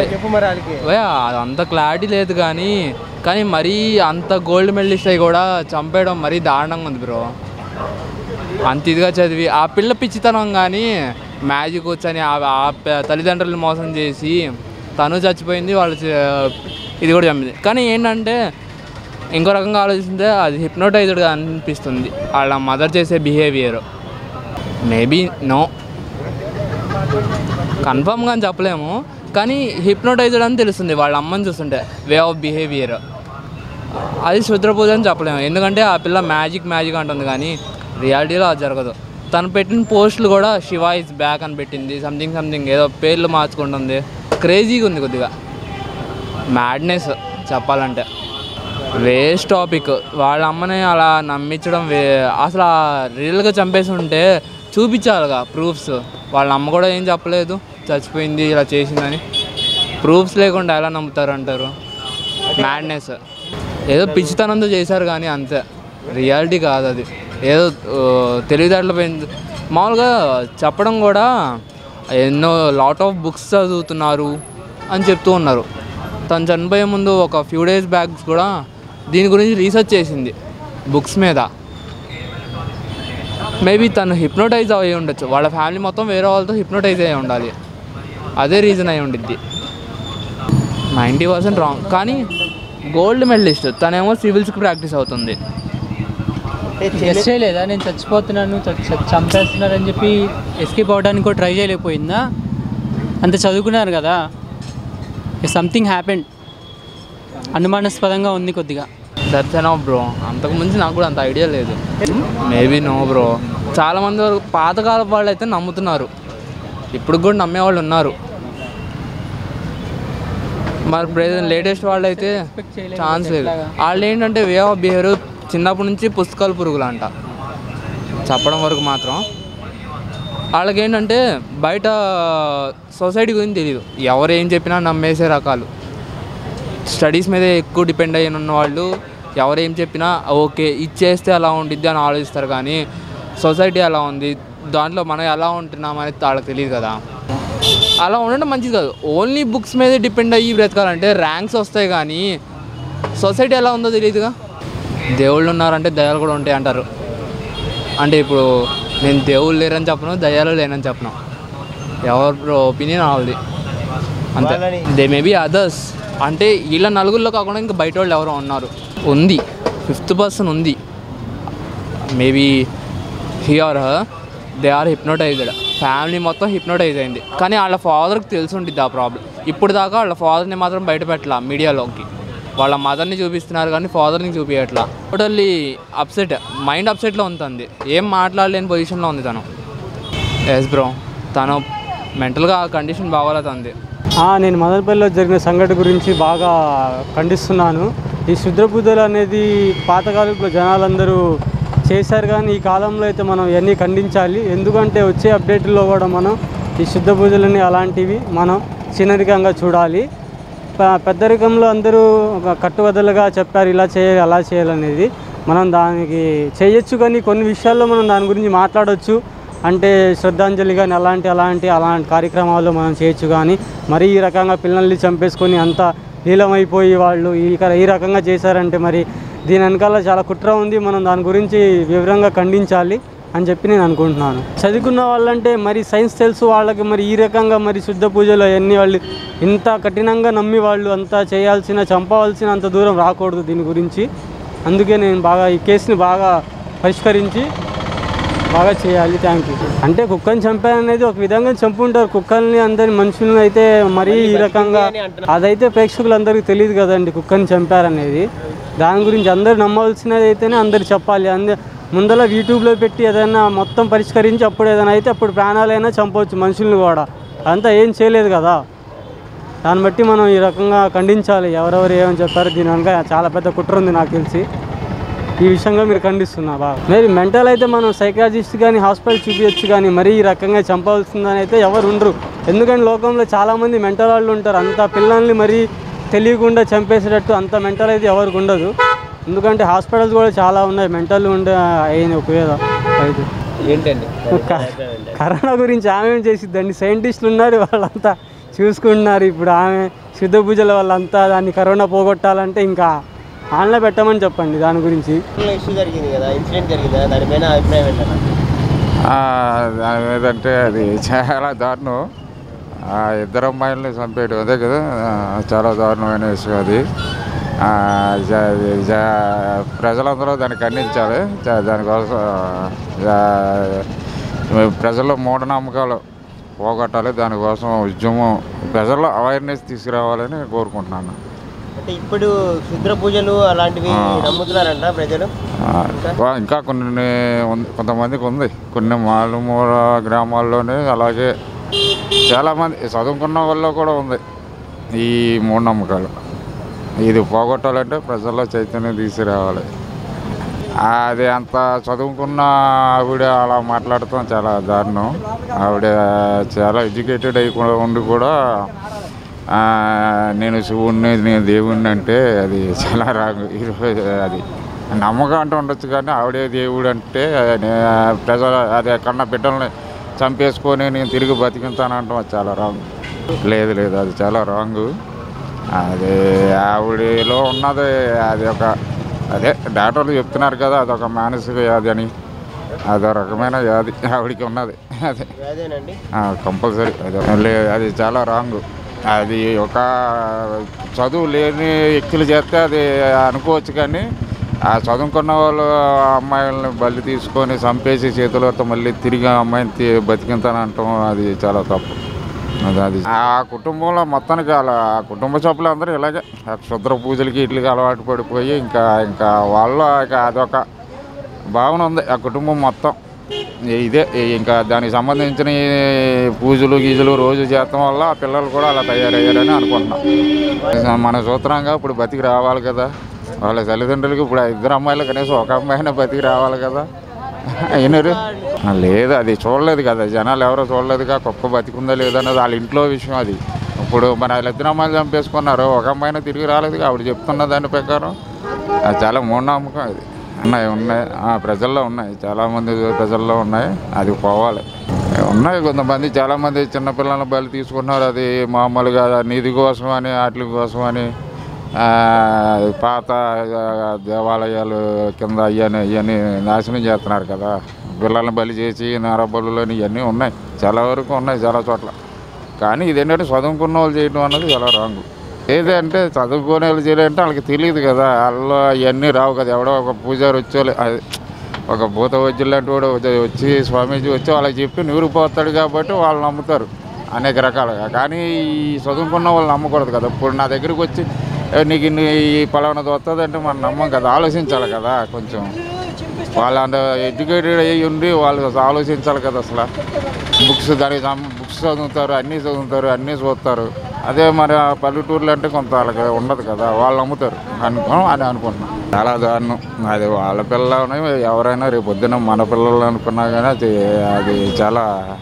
చెప్పు మరి వాళ్ళకి వే, అంత క్లారిటీ లేదు కానీ కానీ మరీ అంత గోల్డ్ మెడలిస్ట్ అయి కూడా చంపేయడం మరీ దారుణంగా ఉంది బ్రో అంత ఇదిగా చదివి ఆ పిల్ల పిచ్చితనం కానీ మ్యాజిక్ వచ్చని ఆ ఆ ప- తల్లిదండ్రులను మోసం చేసి తను చచ్చిపోయింది వాళ్ళు చ- ఇది కూడా చంపింది కానీ ఏంటంటే ఇంకో రకంగా ఆలోచిస్తే అది హిప్నోటైజ్డ్గా అనిపిస్తుంది వాళ్ళ మదర్ చేసే బిహేవియర్ మేబీ నో కన్ఫామ్గా అని చెప్పలేము కానీ హిప్నోటైజ్డ్ అని తెలుస్తుంది వాళ్ళ అమ్మని చూస్తుంటే వే ఆఫ్ బిహేవియర్ అది శుద్ర పూజ అని చెప్పలేము ఎందుకంటే ఆ పిల్ల మ్యాజిక్ మ్యాజిక్ అంటుంది కానీ రియాలిటీలో అది జరగదు తను పెట్టిన పోస్టులు కూడా శివ ఇస్ బ్యాక్ అని పెట్టింది సంథింగ్ సంథింగ్ ఏదో పేర్లు మార్చుకుంటుంది క్రేజీగా ఉంది కొద్దిగా మ్యాడ్నెస్ చెప్పాలంటే వేస్ట్ టాపిక్ వాళ్ళ అమ్మని అలా నమ్మించడం వే అసలు ఆ రియల్గా చంపేసి ఉంటే చూపించాలిగా ప్రూఫ్స్ వాళ్ళ అమ్మ కూడా ఏం చెప్పలేదు చచ్చిపోయింది ఇలా చేసిందని ప్రూఫ్స్ లేకుండా ఎలా నమ్ముతారు అంటారు మ్యాడ్నెస్ ఏదో పిచ్చితనంతో చేశారు కానీ అంతే రియాలిటీ కాదు అది ఏదో ఆ, తెలివితేటలు పెంచు మామూలుగా చెప్పడం కూడా ఎన్నో లాట్ ఆఫ్ బుక్స్ చదువుతున్నారు అని చెప్తూ ఉన్నారు తను చనిపోయే ముందు ఒక ఫ్యూ డేస్ బ్యాగ్స్ కూడా దీని గురించి రీసెర్చ్ చేసింది బుక్స్ మీద మేబీ తను హిప్నోటైజ్ అయ్యి ఉండొచ్చు వాళ్ళ ఫ్యామిలీ మొత్తం వేరే వాళ్ళతో హిప్నోటైజ్ అయ్యి ఉండాలి అదే రీజన్ అయి ఉండిద్ది నైంటీ పర్సెంట్ రాంగ్ కానీ గోల్డ్ మెడలిస్ట్ తనేమో సివిల్స్కి ప్రాక్టీస్ అవుతుంది గెస్ చేయలేదా నేను చచ్చిపోతున్నాను చ- చ- చంపేస్తున్నారని చెప్పి ఎస్కేప్ అవడానికి కూడా ట్రై చేయలేకపోయిందా అంత చదువుకున్నారు కదా సంథింగ్ హ్యాపెండ్ అనుమానాస్పదంగా ఉంది కొద్దిగా దర్శన్ ఆఫ్ బ్రో అంతకుమించి నాకు కూడా అంత ఐడియా లేదు మేబీ నో బ్రో చాలామంది వరకు పాతకాల వాళ్ళు అయితే నమ్ముతున్నారు ఇప్పుడు కూడా నమ్మేవాళ్ళు ఉన్నారు మరి ప్రెసెంట్ లేటెస్ట్ వాళ్ళు అయితే చేయలేదు ఛాన్స్ లేదు ఎట్లాగా? వాళ్ళు ఏంటంటే వే ఆఫ్ బిహేవియర్ చిన్నప్పటి నుంచి పుస్తకాలు పురుగులు అంట చెప్పడం వరకు మాత్రం వాళ్ళకి ఏంటంటే బయట సొసైటీ గురించి తెలియదు ఎవరు ఏం చెప్పినా నమ్మేసే రకాలు స్టడీస్ మీద ఎక్కువ డిపెండ్ అయ్యి ఉన్న వాళ్ళు ఎవరు ఏం చెప్పినా ఓకే ఇచ్చేస్తే అలా ఉండిద్ది అని ఆలోచిస్తారు కానీ సొసైటీ ఎలా ఉంది దాంట్లో మనం ఎలా ఉంటున్నాం అనేది వాళ్ళకి తెలియదు కదా అలా ఉండడం మంచిది కాదు ఓన్లీ బుక్స్ మీదే డిపెండ్ అయ్యి బ్రతకాలంటే ర్యాంక్స్ వస్తాయి కానీ సొసైటీ ఎలా ఉందో తెలియదుగా దేవుళ్ళు ఉన్నారంటే దయాలు కూడా ఉంటాయి అంటారు అంటే ఇప్పుడు నేను దేవుళ్ళు లేరని చెప్పను దయాలు లేనని చెప్పను ఎవరి ఒపీనియన్ వాళ్ళది అంతే వాళ్ళని- దే మే బీ అదర్స్ అంటే వీళ్ళ నలుగురిలో కాకుండా ఇంకా బయట వాళ్ళు ఎవరో ఉన్నారు ఉంది ఫిఫ్త్ పర్సన్ ఉంది maybe he or they are hypnotized family మొత్తం హిప్నోటైజ్ అయింది కానీ వాళ్ళ ఫాదర్కి తెలిసి ఉంటుంది ఆ ప్రాబ్లం ఇప్పుడు దాకా వాళ్ళ ఫాదర్ని మాత్రం బయట పెట్టలా మీడియాలోకి వాళ్ళ మదర్ని చూపిస్తున్నారు కానీ ఫాదర్ని చూపించట్లా టోటల్లీ అప్సెట్ మైండ్ అప్సెట్లో ఉంటుంది ఏం మాట్లాడలేని పొజిషన్లో ఉంది తను ఎస్ బ్రో తను మెంటల్గా కండిషన్ బాగోలే తంది ఆ, నేను మదనపల్లిలో జరిగిన సంఘటన గురించి బాగా ఖండిస్తున్నాను ఈ శుద్ర పూజలు అనేది పాతకాలంలో జనాలందరూ చేశారు కానీ ఈ కాలంలో అయితే మనం ఇవన్నీ ఖండించాలి ఎందుకంటే వచ్చే అప్డేట్లో కూడా మనం ఈ శుద్ధ పూజలని అలాంటివి మనం చిన్నరికంగా చూడాలి ప- పెద్దరికంలో అందరూ ఒక కట్టుబద్దలుగా చెప్పారు ఇలా చేయాలి అలా చేయాలనేది మనం దానికి చేయొచ్చు కానీ కొన్ని విషయాల్లో మనం దాని గురించి మాట్లాడొచ్చు అంటే శ్రద్ధాంజలి కానీ అలాంటి అలాంటి అలాంటి కార్యక్రమాలు మనం చేయొచ్చు కానీ మరీ ఈ రకంగా పిల్లల్ని చంపేసుకొని అంత లీలమైపోయి వాళ్ళు ఈ క- ఈ రకంగా చేశారంటే మరి దీని వెనకాల చాలా కుట్ర ఉంది మనం దాని గురించి వివరంగా ఖండించాలి అని చెప్పి నేను అనుకుంటున్నాను చదువుకున్న వాళ్ళంటే మరి సైన్స్ తెలుసు వాళ్ళకి మరి ఈ రకంగా మరి శుద్ధ పూజలు అవన్నీ వాళ్ళు ఇంత కఠినంగా నమ్మి వాళ్ళు అంతా చేయాల్సిన చంపవలసిన అంత దూరం రాకూడదు దీని గురించి అందుకే నేను బాగా ఈ కేసుని బాగా పరిష్కరించి బాగా చేయాలి థ్యాంక్ యూ అంటే కుక్కని చంపారనేది ఒక విధంగా చంపుంటారు కుక్కల్ని అందరి మనుషుల్ని అయితే మరీ ఈ రకంగా అదైతే ప్రేక్షకులందరికీ తెలియదు కదండి కుక్కని చంపారనేది దాని గురించి అందరు నమ్మవలసినది అయితేనే అందరు చెప్పాలి అంద ముందర యూట్యూబ్లో పెట్టి ఏదైనా మొత్తం పరిష్కరించి అప్పుడు ఏదైనా అయితే అప్పుడు ప్రాణాలైనా చంపవచ్చు మనుషుల్ని కూడా అదంతా ఏం చేయలేదు కదా దాన్ని బట్టి మనం ఈ రకంగా ఖండించాలి ఎవరెవరు ఏమని చెప్పారు దీని వెనక చాలా పెద్ద కుట్ర ఉంది నాకు తెలిసి ఈ విషయంగా మీరు ఖండిస్తున్నా బాగా మరి మెంటల్ అయితే మనం సైకాలజిస్ట్ కానీ హాస్పిటల్ చూపించచ్చు కానీ మరీ ఈ రకంగా చంపవలసిందని అయితే ఎవరు ఉండరు ఎందుకంటే లోకంలో చాలామంది మెంటల్ వాళ్ళు ఉంటారు అంత పిల్లల్ని మరీ తెలియకుండా చంపేసేటట్టు అంత మెంటల్ అయితే ఎవరికి ఉండదు ఎందుకంటే హాస్పిటల్స్ కూడా చాలా ఉన్నాయి మెంటల్ ఉండే అయిన ఉపయోగం అయితే ఏంటండి క- కరోనా గురించి ఆమె ఏం చేసిద్దండి సైంటిస్టులు ఉన్నారు వాళ్ళంతా చూసుకుంటున్నారు ఇప్పుడు ఆమె శుద్ధ పూజల వాళ్ళంతా దాన్ని కరోనా పోగొట్టాలంటే ఇంకా ఆన్లో పెట్టమని చెప్పండి దాని గురించి ఇష్యూ జరిగింది కదా ఇన్సిడెంట్ జరిగింది కదా దానిపైన అభిప్రాయం ఏంటన్నా ఆ, దాని మీదంటే అది చాలా దారుణం ఆ ఇద్దరు అమ్మాయిల్ని చంపేయడం అదే కదా ఆ, చాలా దారుణమైన విషయం అది ఆ, జ- జ- ప్రజలందరూ దాన్ని ఖండించాలి జ- దానికోసం జ- ప్రజల్లో మూఢనమ్మకాలు పోగొట్టాలి దానికోసం ఉద్యమం ప్రజల్లో అవేర్నెస్ తీసుకురావాలని కోరుకుంటున్నాను అంటే ఇప్పుడు క్షుద్ర పూజలు అలాంటివి నమ్ముతున్నారంట ప్రజలు ఆ, వా- ఇంకా కొన్ని ఉంది- కొంతమందికి ఉంది కొన్ని మారుమూల గ్రామాల్లోనే అలాగే చాలామంది చదువుకున్న వాళ్ళు కూడా ఉంది ఈ మూఢనమ్మకాలు ఇది పోగొట్టాలంటే ప్రజల్లో చైతన్యం తీసుకురావాలి అది అంత చదువుకున్న ఆవిడ అలా మాట్లాడటం చాలా దారుణం ఆవిడ చాలా ఎడ్యుకేటెడ్ అయి కూడా ఉండి కూడా ఆ, నేను శివుణ్ణి నేను దేవుణ్ణి అంటే అది చాలా రాంగ్ ఈరోజు అది నమ్మకం అంటూ ఉండొచ్చు కానీ ఆవిడే దేవుడు అంటే నే- ప్రజల అది కన్నా బిడ్డల్ని చంపేసుకొని నేను తిరిగి బతికింతానంటాం అది చాలా రాంగ్ లేదు లేదు అది చాలా రాంగ్ అది ఆవిడలో ఉన్నది అది ఒక అదే డాక్టర్లు చెప్తున్నారు కదా అదొక మానసిక వ్యాధి అని అదో రకమైన వ్యాధి ఆవిడకి ఉన్నది అదే అదేనండి కంపల్సరీ అది లే- అది చాలా రాంగ్ అది ఒక చదువు లేని వ్యక్తులు చేస్తే అది అనుకోవచ్చు కానీ ఆ చదువుకున్న వాళ్ళు ఆ అమ్మాయిలని బలి తీసుకొని చంపేసి చేతులతో మళ్ళీ తిరిగి ఆ అమ్మాయిని తి- బతికింతానంటాం అది చాలా తప్పు అది అది ఆ కుటుంబంలో మొత్తానికి అలా ఆ కుటుంబ సభ్యులు అందరూ ఇలాగే ఆ క్షుద్ర పూజలకి ఇట్లకి అలవాటు పడిపోయి ఇంకా ఇంకా వాళ్ళు ఇక అదొక భావన ఉంది ఆ కుటుంబం మొత్తం ఇదే ఇంకా దానికి సంబంధించిన ఈ పూజలు గీజులు రోజు చేస్తాం వల్ల ఆ పిల్లలు కూడా అలా తయారయ్యారని అనుకుంటున్నాం మన సూత్రంగా ఇప్పుడు బతికి రావాలి కదా వాళ్ళ తల్లిదండ్రులకి ఇప్పుడు ఆ ఇద్దరు అమ్మాయిలు కనీసం ఒక అమ్మాయినా బతికి రావాలి కదా అయినరు లేదు అది చూడలేదు కదా జనాలు ఎవరో చూడలేదుగా కుక్క బతికుందా లేదన్నది వాళ్ళ ఇంట్లో విషయం అది ఇప్పుడు మన వాళ్ళ ఇద్దరు అమ్మాయిలు చంపేసుకున్నారు ఒక అమ్మాయినా తిరిగి రాలేదుగా ఆవిడ చెప్తున్న దాని ప్రకారం అది చాలా మూఢనమ్మకం అది ఉన్నాయి ఉన్నాయి ఆ, ప్రజల్లో ఉన్నాయి చాలామంది ప్రజల్లో ఉన్నాయి అది పోవాలి ఉన్నాయి కొంతమంది చాలామంది చిన్నపిల్లల బలి తీసుకున్నారు అది మామూలుగా నిధి కోసం అని వాటి కోసం అని ఆ, పాత ఆ, దేవాలయాలు కింద అయ్యని ఇవన్నీ నాశనం చేస్తున్నారు కదా పిల్లల్ని బలి చేసి నరబలు ఇవన్నీ ఉన్నాయి చాలా వరకు ఉన్నాయి చాలా చోట్ల కానీ ఇదేంటంటే చదువుకున్న వాళ్ళు చేయడం అన్నది చాలా రాంగ్ ఏదంటే చదువుకునే వాళ్ళు చేయాలంటే వాళ్ళకి తెలియదు కదా వాళ్ళు ఇవన్నీ రావు కదా ఎవడో ఒక పూజారి వచ్చే అది ఒక భూత వైద్యులు లాంటి వాడు వచ్చి- వచ్చి స్వామీజీ వచ్చి వాళ్ళకి చెప్పి నూరిపోతాడు కాబట్టి వాళ్ళు నమ్ముతారు అనేక రకాలుగా కానీ ఈ చదువుకున్న వాళ్ళు నమ్మకూడదు కదా ఇప్పుడు నా దగ్గరికి వచ్చి "ఏ, నీకు ఇన్ని ఈ పలానాది వస్తుంది అంటే మనం నమ్మం కదా ఆలోచించాలి కదా కొంచెం వాళ్ళు అంత ఎడ్యుకేటెడ్ అయ్యి ఉండి వాళ్ళు ఆలోచించాలి కదా అసలు బుక్స్ దానికి సం- బుక్స్ చదువుతారు అన్నీ చదువుతారు అన్నీ చూస్తారు అదే మరి ఆ పల్లెటూర్లు అంటే కొంత వాళ్ళకి ఉండదు కదా వాళ్ళు నమ్ముతారు అనుకో అని అనుకుంటున్నాం చాలా దారుణం అది వాళ్ళ పిల్లలని ఎవరైనా రేపు పొద్దున మన పిల్లలు అనుకున్నా కానీ అది అది చాలా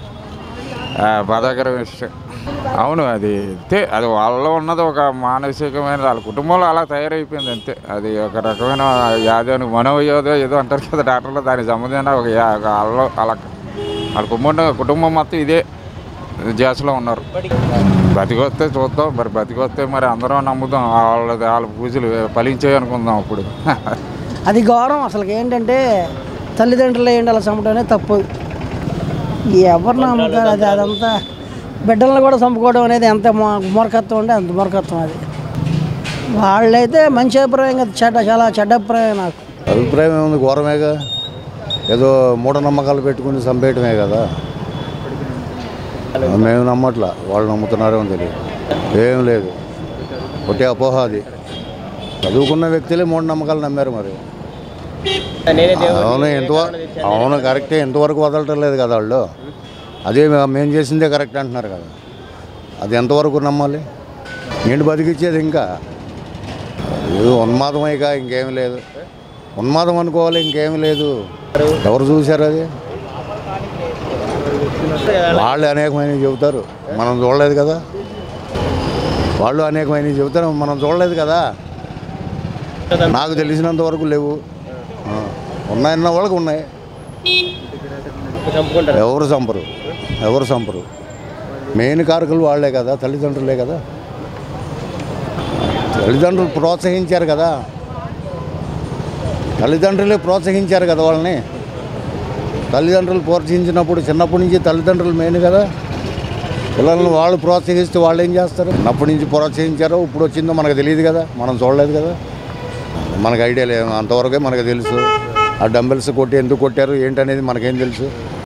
ఆ, బాధాకర విషయం అవును అది అంతే అది వాళ్ళలో ఉన్నది ఒక మానసికమైన వాళ్ళ కుటుంబంలో అలా తయారైపోయింది అంతే అది ఒక రకమైన వ్యాధి అని మనోయోధ ఏదో అంటారు కదా డాక్టర్లు దానికి సంబంధించిన ఒక యా- ఒక వాళ్ళలో అలా వాళ్ళ కుటుంబం కుటుంబం మొత్తం ఇదే జాసలో ఉన్నారు బతికొస్తే చూద్దాం మరి బతికొస్తే మరి అందరం నమ్ముదాం వాళ్ళ వాళ్ళ పూజలు ఫలించాయి అనుకుందాం అప్పుడు అది గౌరవం అసలు ఏంటంటే తల్లిదండ్రులు ఏంటి అలా చంపడమే తప్పు ఎవరు నమ్ముతారు అది అదంతా బిడ్డలను కూడా చంపుకోవడం అనేది ఎంత మొ- మూర్ఖత్వం అంటే అంత మూర్ఖత్వం అది వాళ్ళైతే మంచి అభిప్రాయం కదా చెడ్డ చాలా చెడ్డ అభిప్రాయం నాకు అభిప్రాయం ఏముంది ఘోరమేగా ఏదో మూఢనమ్మకాలు పెట్టుకుని చంపేయటమే కదా మేము నమ్మట్లా వాళ్ళు నమ్ముతున్నారేమో తెలియదు ఏం లేదు ఒకటే అపోహ అది చదువుకున్న వ్యక్తులే మూఢనమ్మకాలు నమ్మారు మరి నేనే దేవుడు అవును ఎంతవరకు అవును కరెక్టే ఎంతవరకు వదలటం లేదు కదా వాళ్ళు అదే మే- మేము చేసిందే కరెక్ట్ అంటున్నారు కదా అది ఎంతవరకు నమ్మాలి ఏంటి బతికిచ్చేది ఇంకా ఇది ఉన్మాదం ఇక ఇంకేం లేదు ఉన్మాదం అనుకోవాలి ఇంకేం లేదు ఎవరు చూశారు అది వాళ్ళు అనేకమైనవి చెబుతారు మనం చూడలేదు కదా వాళ్ళు అనేకమైనవి చెబుతారు మనం చూడలేదు కదా నాకు తెలిసినంత వరకు లేవు ఆ, ఉన్నాయన్న వాళ్ళకి ఉన్నాయి చంపుకుంటారు ఎవరు చంపరు ఎవరు చంపరు మెయిన్ కారకులు వాళ్ళే కదా తల్లిదండ్రులే కదా తల్లిదండ్రులు ప్రోత్సహించారు కదా తల్లిదండ్రులే ప్రోత్సహించారు కదా వాళ్ళని తల్లిదండ్రులు ప్రోత్సహించినప్పుడు చిన్నప్పటి నుంచి తల్లిదండ్రులు మెయిన్ కదా పిల్లల్ని వాళ్ళు ప్రోత్సహిస్తే వాళ్ళు ఏం చేస్తారు చిన్నప్పటి నుంచి ప్రోత్సహించారో ఇప్పుడు వచ్చిందో మనకు తెలియదు కదా మనం చూడలేదు కదా మనకు ఐడియా లేదు అంతవరకే మనకు తెలుసు ఆ డంబెల్స్ కొట్టి ఎందుకు కొట్టారు ఏంటనేది మనకేం తెలుసు